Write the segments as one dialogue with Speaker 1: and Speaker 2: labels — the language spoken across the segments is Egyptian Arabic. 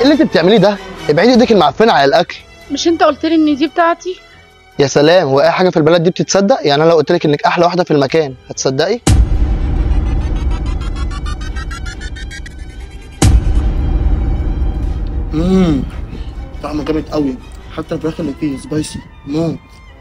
Speaker 1: اللي انت بتعمليه ده ابعدي ايدك المعفنه على الاكل
Speaker 2: مش انت قلت لي ان دي بتاعتي
Speaker 1: يا سلام هو اي حاجه في البلد دي بتتصدق يعني انا لو قلت لك انك احلى واحده في المكان هتصدقي امم طعمه جامد قوي حتى الفراخ اللي فيه سبايسي موت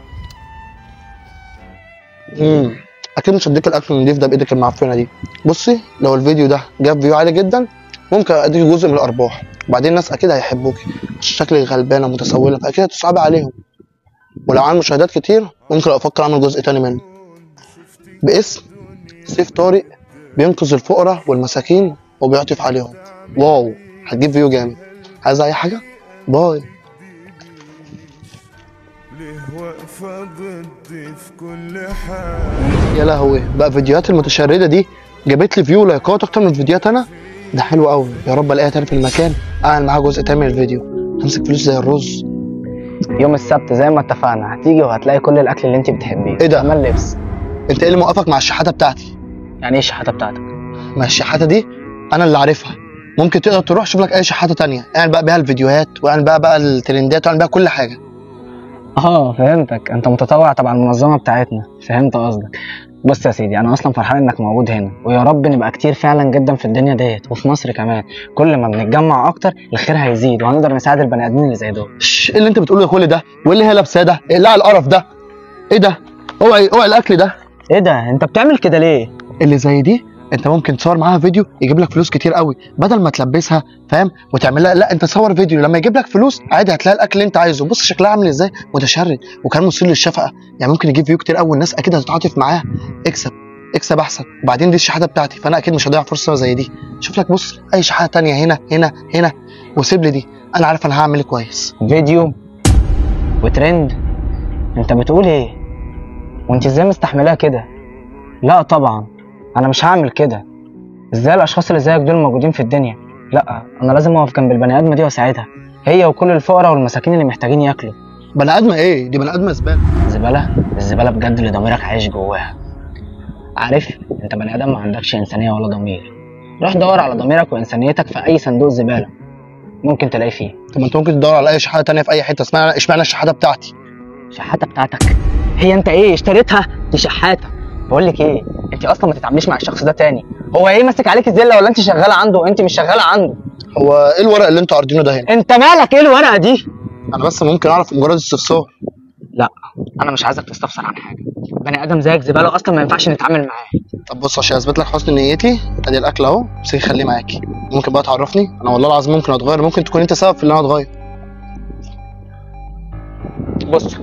Speaker 1: امم اكيد مش هديك الاكل النضيف ده بايدك المعفنه دي بصي لو الفيديو ده جاب فيو عالي جدا ممكن اديك جزء من الارباح وبعدين الناس اكيد هيحبوكي عشان شكلك غلبانه متسوله فاكيد هتصعبي عليهم ولو عامل مشاهدات كتير ممكن افكر اعمل جزء تاني منه باسم سيف طارق بينقذ الفقراء والمساكين وبيعطف عليهم واو هتجيب فيو جامد عايز اي حاجه باي
Speaker 3: ليه واقفة ضدي في كل حال
Speaker 1: يا لهوي بقى فيديوهات المتشردة دي جابت لي فيو لايكات اكتر من فيديوهات انا ده حلو قوي يا رب الاقيها تاني في المكان اعمل معاها جزء تاني من الفيديو همسك فلوس زي الرز
Speaker 4: يوم السبت زي ما اتفقنا هتيجي وهتلاقي كل الاكل اللي انت بتحبيه
Speaker 1: إيه ده؟
Speaker 4: كمان لبس
Speaker 1: انت ايه اللي موقفك مع الشحاته بتاعتي
Speaker 4: يعني ايه الشحاته بتاعتك
Speaker 1: ما الشحاته دي انا اللي عارفها ممكن تقدر تروح شوف لك اي شحاته تانية اعمل بقى بيها الفيديوهات واعمل بقى بقى الترندات واعمل بيها كل حاجه
Speaker 4: اه فهمتك انت متطوع تبع المنظمه بتاعتنا فهمت قصدك بص يا سيدي انا اصلا فرحان انك موجود هنا ويا رب نبقى كتير فعلا جدا في الدنيا ديت وفي مصر كمان كل ما بنتجمع اكتر الخير هيزيد وهنقدر نساعد البني ادمين اللي زي دول
Speaker 1: شش، ايه اللي انت بتقوله ده كل ده وايه اللي هي لابساه ده اقلع القرف ده ايه ده اوعي اوعي الاكل ده
Speaker 4: ايه ده انت بتعمل كده ليه
Speaker 1: اللي زي دي انت ممكن تصور معاها فيديو يجيب لك فلوس كتير قوي بدل ما تلبسها فاهم وتعمل لها لا انت صور فيديو لما يجيب لك فلوس عادي هتلاقي الاكل اللي انت عايزه بص شكلها عامل ازاي متشرد وكان مثير للشفقه يعني ممكن يجيب فيو كتير قوي والناس اكيد هتتعاطف معاه اكسب اكسب احسن وبعدين دي الشحاته بتاعتي فانا اكيد مش هضيع فرصه زي دي شوف لك بص اي شحاته تانية هنا هنا هنا وسيب لي دي انا عارف انا هعمل كويس
Speaker 4: فيديو وترند انت بتقول ايه وانت ازاي مستحملها كده لا طبعا انا مش هعمل كده ازاي الاشخاص اللي زيك دول موجودين في الدنيا لا انا لازم اقف جنب البني ادمه دي واساعدها هي وكل الفقراء والمساكين اللي محتاجين ياكلوا
Speaker 1: بني ادمه ايه دي بني ادمه زباله
Speaker 4: الزباله الزباله بجد اللي ضميرك عايش جواها عارف انت بني ادم ما عندكش انسانيه ولا ضمير روح دور على ضميرك وانسانيتك في اي صندوق زباله ممكن تلاقي فيه
Speaker 1: طب ما انت ممكن تدور على اي شحاته تانية في اي حته اسمها اشمعنى الشحاته بتاعتي
Speaker 4: شحاته بتاعتك هي انت ايه اشتريتها دي شحاته بقول لك ايه انت اصلا ما تتعامليش مع الشخص ده تاني هو ايه ماسك عليك الزله ولا انت شغاله عنده وانت مش شغاله عنده
Speaker 1: هو ايه الورق اللي انتوا عارضينه ده هنا
Speaker 4: انت مالك ايه الورقه دي
Speaker 1: انا بس ممكن اعرف مجرد استفسار
Speaker 4: لا انا مش عايزك تستفسر عن حاجه بني ادم زيك زباله اصلا ما ينفعش نتعامل معاه
Speaker 1: طب بص عشان اثبت لك حسن نيتي ادي الاكل اهو بس خليه معاكي ممكن بقى تعرفني انا والله العظيم ممكن اتغير ممكن تكون انت سبب في ان انا اتغير
Speaker 4: بص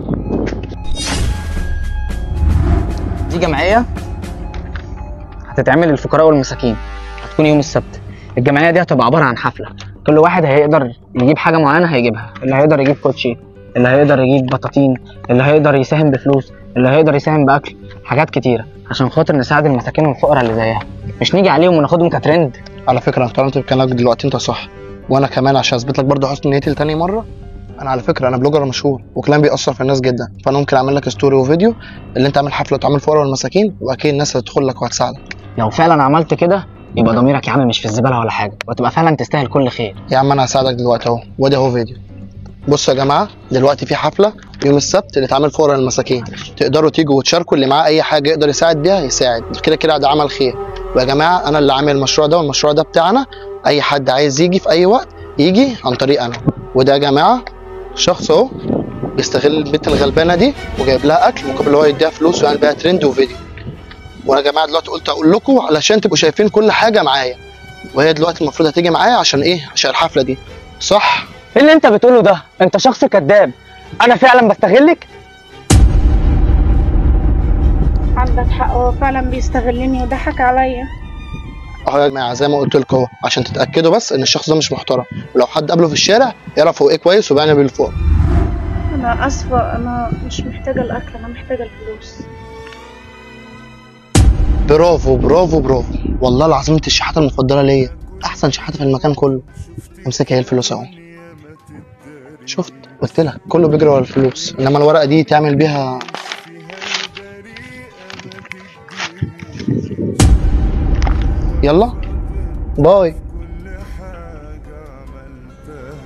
Speaker 4: دي جمعيه هتتعمل للفقراء والمساكين هتكون يوم السبت الجمعيه دي هتبقى عباره عن حفله كل واحد هيقدر يجيب حاجه معينه هيجيبها اللي هيقدر يجيب كوتشي اللي هيقدر يجيب بطاطين اللي هيقدر يساهم بفلوس اللي هيقدر يساهم باكل حاجات كتيره عشان خاطر نساعد المساكين والفقراء اللي زيها مش نيجي عليهم وناخدهم كترند
Speaker 1: على فكره انا اقتنعت بكلامك دلوقتي انت صح وانا كمان عشان اثبت لك برضه حسن نيتي لتاني مره انا على فكره انا بلوجر مشهور وكلامي بيأثر في الناس جدا فانا ممكن اعمل لك ستوري وفيديو اللي انت عامل حفله وتعمل فقراء والمساكين واكيد الناس هتدخل لك وهتساعدك
Speaker 4: لو فعلا عملت كده يبقى ضميرك يا عم مش في الزباله ولا حاجه وتبقى فعلا تستاهل كل خير
Speaker 1: يا عم انا هساعدك دلوقتي اهو وادي اهو فيديو بصوا يا جماعه دلوقتي في حفله يوم السبت اللي اتعمل فقراء المساكين تقدروا تيجوا وتشاركوا اللي معاه اي حاجه يقدر يساعد بيها يساعد كده كده ده عمل خير ويا جماعه انا اللي عامل المشروع ده والمشروع ده بتاعنا اي حد عايز يجي في اي وقت يجي عن طريق انا وده يا جماعه شخص اهو بيستغل البنت الغلبانه دي وجايب لها اكل مقابل اللي هو يديها فلوس ويعمل بيها ترند وفيديو وانا يا جماعه دلوقتي قلت اقول لكم علشان تبقوا شايفين كل حاجه معايا وهي دلوقتي المفروض هتيجي معايا عشان ايه عشان الحفله دي صح
Speaker 4: ايه اللي انت بتقوله ده انت شخص كذاب انا فعلا بستغلك
Speaker 2: عندك حق هو فعلا بيستغلني وضحك عليا
Speaker 1: اهو يا جماعه زي ما قلت لكم اهو عشان تتاكدوا بس ان الشخص ده مش محترم ولو حد قابله في الشارع يعرف هو ايه كويس وبيعمل بالفوق
Speaker 2: انا اسفه انا مش محتاجه الاكل انا محتاجه الفلوس
Speaker 1: برافو برافو برافو والله العظيم انت الشحاته المفضله ليا احسن شحاته في المكان كله امسك هي الفلوس اهو شفت قلت لك كله بيجري ورا الفلوس انما الورقه دي تعمل بيها يلا باي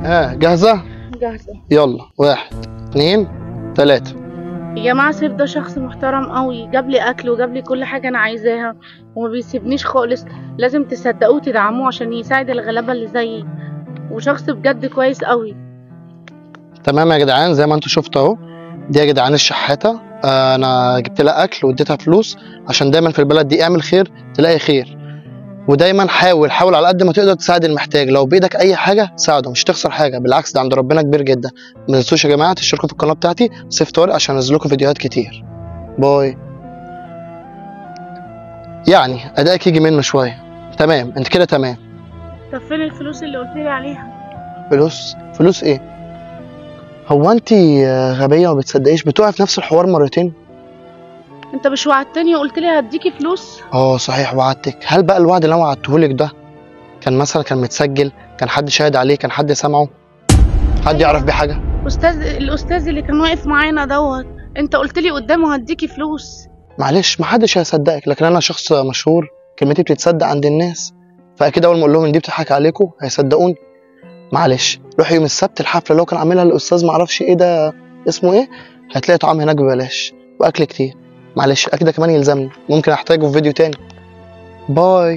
Speaker 1: ها جاهزة
Speaker 2: جاهزة
Speaker 1: يلا واحد اتنين تلاتة
Speaker 2: يا جماعة سيف ده شخص محترم قوي جاب لي اكل وجاب لي كل حاجة انا عايزاها وما بيسيبنيش خالص لازم تصدقوه وتدعموه عشان يساعد الغلابة اللي زيي وشخص بجد كويس قوي
Speaker 1: تمام يا جدعان زي ما انتوا شفتوا اهو دي يا جدعان الشحاتة آه انا جبت لها اكل واديتها فلوس عشان دايما في البلد دي اعمل خير تلاقي خير ودايما حاول حاول على قد ما تقدر تساعد المحتاج لو بايدك اي حاجه ساعده مش تخسر حاجه بالعكس ده عند ربنا كبير جدا ما تنسوش يا جماعه تشتركوا في القناه بتاعتي سيف طارق عشان انزل لكم فيديوهات كتير باي يعني ادائك يجي منه شويه تمام انت كده تمام
Speaker 2: طب فين الفلوس اللي قلت لي عليها
Speaker 1: فلوس فلوس ايه هو انت غبيه وما بتصدقيش بتقعي في نفس الحوار مرتين
Speaker 2: انت مش وعدتني وقلت لي هديكي فلوس
Speaker 1: اه صحيح وعدتك هل بقى الوعد اللي انا وعدتهولك ده كان مثلا كان متسجل كان حد شاهد عليه كان حد سمعه حد يعرف بيه حاجه
Speaker 2: استاذ الاستاذ اللي كان واقف معانا دوت انت قلت لي قدامه هديكي فلوس
Speaker 1: معلش محدش هيصدقك لكن انا شخص مشهور كلمتي بتتصدق عند الناس فاكيد اول ما اقول لهم ان دي بتضحك عليكم هيصدقوني معلش روح يوم السبت الحفله اللي هو كان عاملها الاستاذ معرفش ايه ده اسمه ايه هتلاقي طعام هناك ببلاش واكل كتير معلش اكيد ده كمان يلزمني ممكن احتاجه في فيديو تاني باي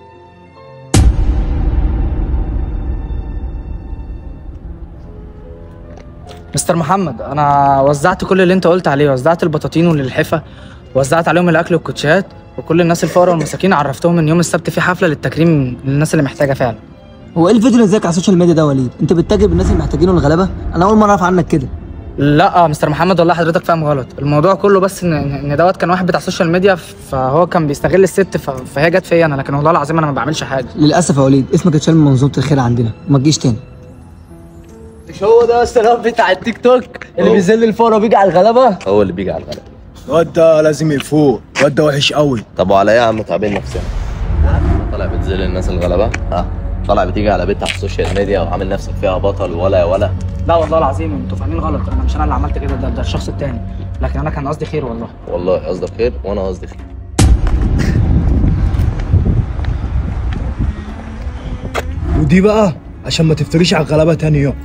Speaker 4: مستر محمد انا وزعت كل اللي انت قلت عليه وزعت البطاطين واللحفه وزعت عليهم الاكل والكوتشات وكل الناس الفقراء والمساكين عرفتهم ان يوم السبت في حفله للتكريم للناس اللي محتاجه فعلا
Speaker 5: هو ايه الفيديو اللي نزلك على السوشيال ميديا ده يا وليد انت بتتاجر بالناس المحتاجين والغلابه انا اول مره اعرف عنك كده
Speaker 4: لا آه، مستر محمد والله حضرتك فاهم غلط الموضوع كله بس ان ان دوت كان واحد بتاع السوشيال ميديا فهو كان بيستغل الست ف- فهي جت فيا انا لكن والله العظيم انا ما بعملش حاجه
Speaker 5: للاسف يا وليد اسمك اتشال من منظومه الخير عندنا وما تجيش تاني
Speaker 6: مش هو ده السلام بتاع التيك توك اللي بيذل الفقراء وبيجي على الغلابه
Speaker 7: هو اللي بيجي على الغلط
Speaker 8: الواد ده لازم يفوق الواد ده وحش قوي
Speaker 7: طب وعلى ايه يا عم تعبين نفسنا طالع بتذل الناس الغلابه ها طالع بتيجي على بيت على السوشيال ميديا وعامل نفسك فيها بطل ولا ولا
Speaker 4: لا والله العظيم انتوا فاهمين غلط انا مش انا اللي عملت كده ده, ده الشخص التاني لكن انا كان قصدي خير والله
Speaker 7: والله قصدك خير وانا قصدي خير
Speaker 8: ودي بقى عشان ما تفتريش على الغلابه تاني يوم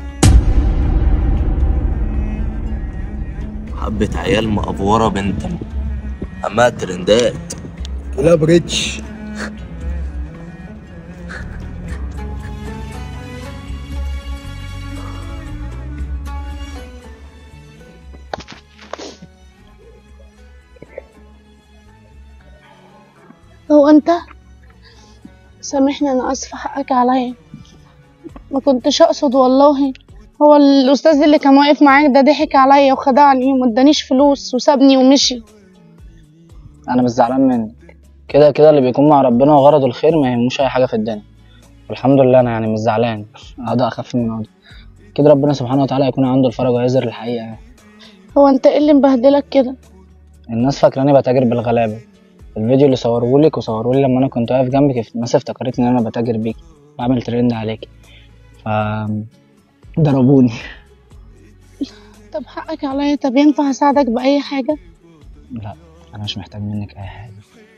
Speaker 7: حبة عيال مقفورة بنت عمها ترندات
Speaker 8: لا بريتش
Speaker 2: هو انت سامحني انا اسفه حقك عليا ما كنتش اقصد والله هو الاستاذ اللي كان واقف معاك ده ضحك عليا وخدعني وما ادانيش فلوس وسابني ومشي
Speaker 4: انا مش زعلان منك كده كده اللي بيكون مع ربنا وغرضه الخير ما يهموش اي حاجه في الدنيا والحمد لله انا يعني مش زعلان اقدر اخف من الموضوع كده ربنا سبحانه وتعالى يكون عنده الفرج ويظهر الحقيقه يعني.
Speaker 2: هو انت ايه اللي مبهدلك كده
Speaker 4: الناس فاكراني بتاجر بالغلابه الفيديو اللي صوروهولك وصورولي لما انا كنت واقف جنبك الناس افتكرتني ان انا بتاجر بيك بعمل ترند عليك ف ضربوني
Speaker 2: طب حقك عليا طب ينفع اساعدك باي حاجه
Speaker 4: لا انا مش محتاج منك اي حاجه